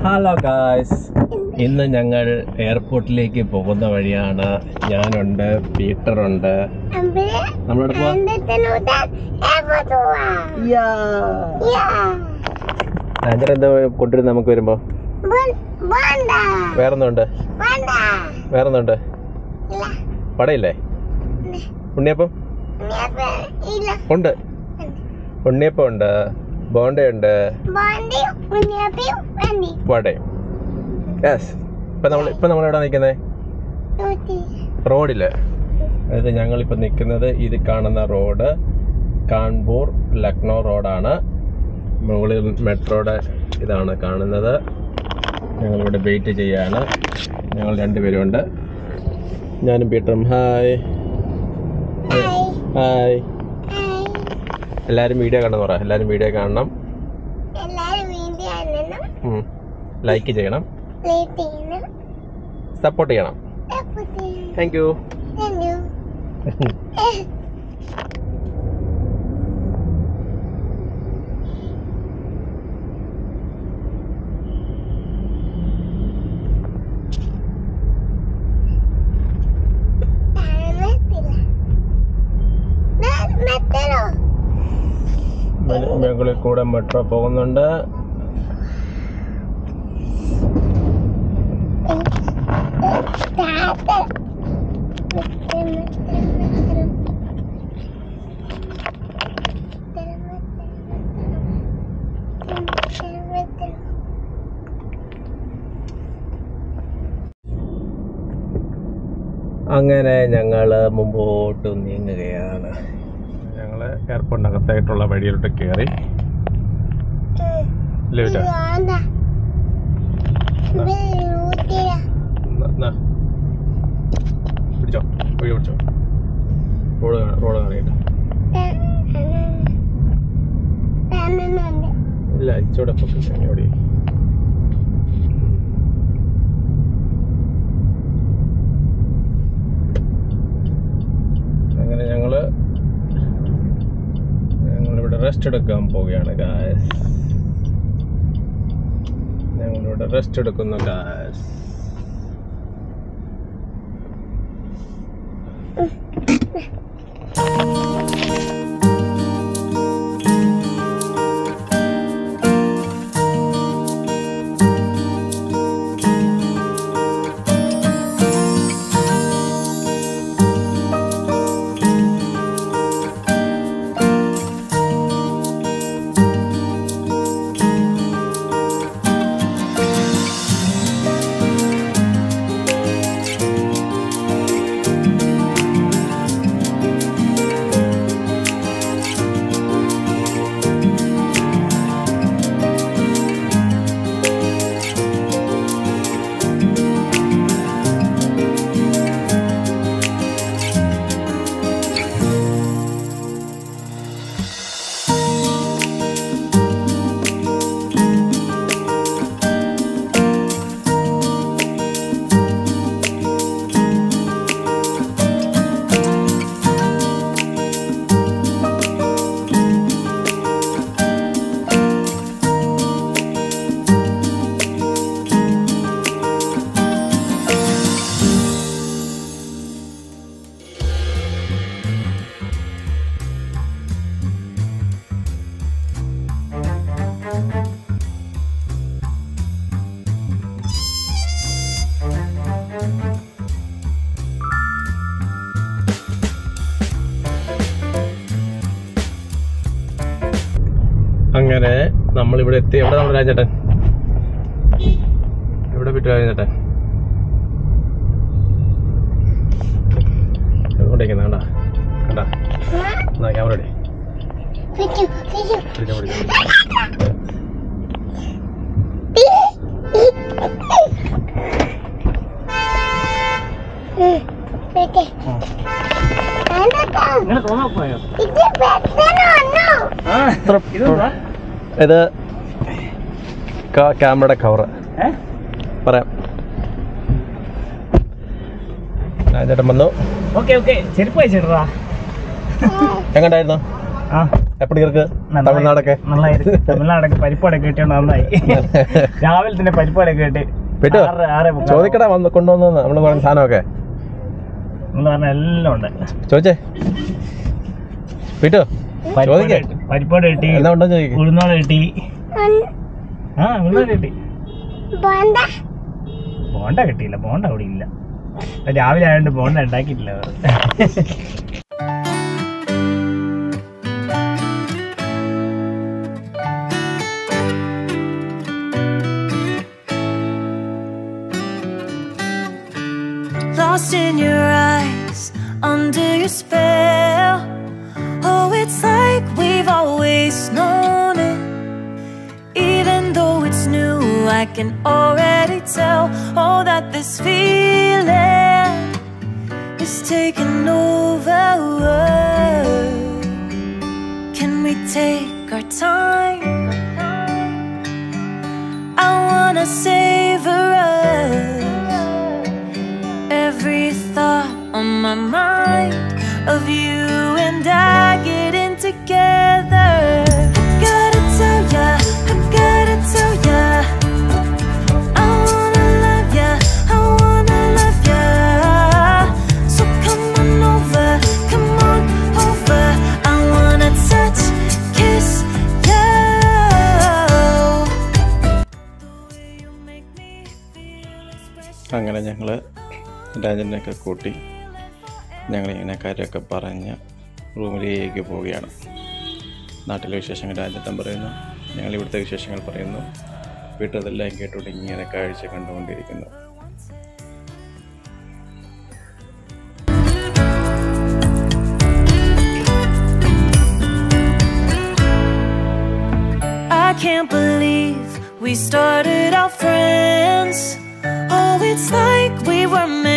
Hello guys ഇന്ന് ഞങ്ങൾ എയർപോർട്ടിലേക്ക് പോകുന്ന വഴിയാണ് ഞാനുണ്ട് പീറ്റർ ഉണ്ട് നമ്മളോട് പോവാ ആഞ്ചർ എന്താ കൊണ്ടുവരും നമുക്ക് വരുമ്പോ വേറൊന്നുണ്ട് വേറൊന്നുണ്ട് പടയില്ലേ ഉണ്ണിയപ്പം ഉണ്ട് ഉണ്ണിയപ്പം ഉണ്ട് ബോണ്ടയുണ്ട് വടയും യെസ് ഇപ്പൊ നമ്മൾ ഇപ്പൊ നമ്മൾ എവിടെ നിൽക്കുന്നത് റോഡില് അതായത് ഞങ്ങളിപ്പോൾ നിൽക്കുന്നത് ഇത് കാണുന്ന റോഡ് കാൺപൂർ ലക്നൗ റോഡാണ് മുകളിൽ മെട്രോയുടെ ഇതാണ് കാണുന്നത് ഞങ്ങളിവിടെ വെയിറ്റ് ചെയ്യാണ് ഞങ്ങൾ രണ്ടുപേരുണ്ട് ഞാനും പീറ്ററും ഹായ് ഹായ് എല്ലാവരും വീഡിയോ കാണണമെന്ന് പറ എല്ലാവരും വീഡിയോ കാണണം എല്ലാരും വീഡിയോ കാണണം ലൈക്ക് ചെയ്യണം ലൈക്ക് ചെയ്യണം സപ്പോർട്ട് ചെയ്യണം സപ്പോർട്ട് ചെയ്യണം താങ്ക് യു താങ്ക് യു മെത്തലോ മുകളിൽ കൂടെ മെട്രോ പോകുന്നുണ്ട് അങ്ങനെ ഞങ്ങൾ മുമ്പോട്ട് നീങ്ങുകയാണ് ഞങ്ങൾ എയർപോർട്ടിനകത്തായിട്ടുള്ള വഴിയിലോട്ട് കയറി ലേറ്റാ പിടിച്ചോ വഴി പിടിച്ചോ റോഡ് കാണാം റോഡ് കാണിയിട്ട് ഇല്ല ഇച്ചോടെ പൊക്കി ഓടി അങ്ങനെ ഞങ്ങള് ഞങ്ങളിവിടെ റെസ്റ്റ് എടുക്കാൻ പോവുകയാണ് ഗായസ് ഞങ്ങളിവിടെ റെസ്റ്റ് എടുക്കുന്നു ഗായസ് അങ്ങനെ നമ്മളിവിടെ എത്തി എവിടെ നമ്മുടെ രാജേട്ടൻ എവിടെ വിട്ടു രാജേട്ടൻ എങ്ങോട്ടേക്കുന്ന കണ്ടാ കണ്ടാ എന്നാ ക്യാമറ ഇടേ പിടിച്ചു പിടിച്ചു പിടിച്ചോ പിടിച്ചോ ഇത് പെട്ടെന്നോ ഇത് ക്യാമറയുടെ കവർ പറയാം രാജേട്ടൻ വന്നു ഓക്കെ ഓക്കെ ചെരുപ്പ് വെച്ചിട്ടാ എങ്ങോട്ടായിരുന്നു ആ എപ്പടി ഇருக்கு നന്നായി. തമിഴ്നാടൊക്കെ നന്നായിരിക്കും തമിഴ്നാടൊക്കെ പരിപ്പാടൊക്കെ കിട്ടിയോണ്ട് നന്നായി രാവിലെ തന്നെ പരിപ്പാടൊക്കെ കിട്ടി വിട്ടോ ആറ് ആറ് മുക്കാൽ. ചോദിക്കടാ വന്ന് കൊണ്ടുവന്നു നമ്മള് പറഞ്ഞ സാധനമൊക്കെ എന്ന് പറഞ്ഞ എല്ലാം ഉണ്ട് ചോദിച്ചേ വിട്ടോ പരിപ്പാട് ചോദിക്കേ കിട്ടി. പരിപ്പാട് കിട്ടി എന്നാ ഉണ്ടോ ചോദിക്കും ഉഴുന്നോട് കിട്ടി ആ ഉഴുന്നോട് കിട്ടി ബോണ്ട ബോണ്ട കിട്ടിയില്ല ബോണ്ട അവിടെ ഇല്ല രാവിലെ ആയതുകൊണ്ട് ബോണ്ട ഉണ്ടാക്കിയിട്ടില്ല lost in your eyes, under your spell. Oh, it's like we've always known it. Even though it's new, I can already tell. Oh, that this feeling is taking over. Can we take our time? I wanna savor us. Every thought on my mind of you and I getting together. I gotta tell ya, I gotta tell ya. I wanna love ya, I wanna love ya. So come on over, come on over. I wanna touch, kiss you. The way you make me feel expression. അങ്ങനെ ഞങ്ങൾ രാജനെയൊക്കെ കൂട്ടി ഞങ്ങളിങ്ങനെ കാര്യമൊക്കെ പറഞ്ഞ് റൂമിലേക്ക് പോവുകയാണ് നാട്ടിലെ വിശേഷങ്ങൾ രാജ്യത്തം പറയുന്നു ഞങ്ങൾ ഇവിടുത്തെ വിശേഷങ്ങൾ പറയുന്നു വീട്ടതെല്ലാം കേട്ടുകൊണ്ട് ഇങ്ങനെ കാഴ്ച കണ്ടുകൊണ്ടിരിക്കുന്നു I can't believe we started out friends. Oh, it's like we were meant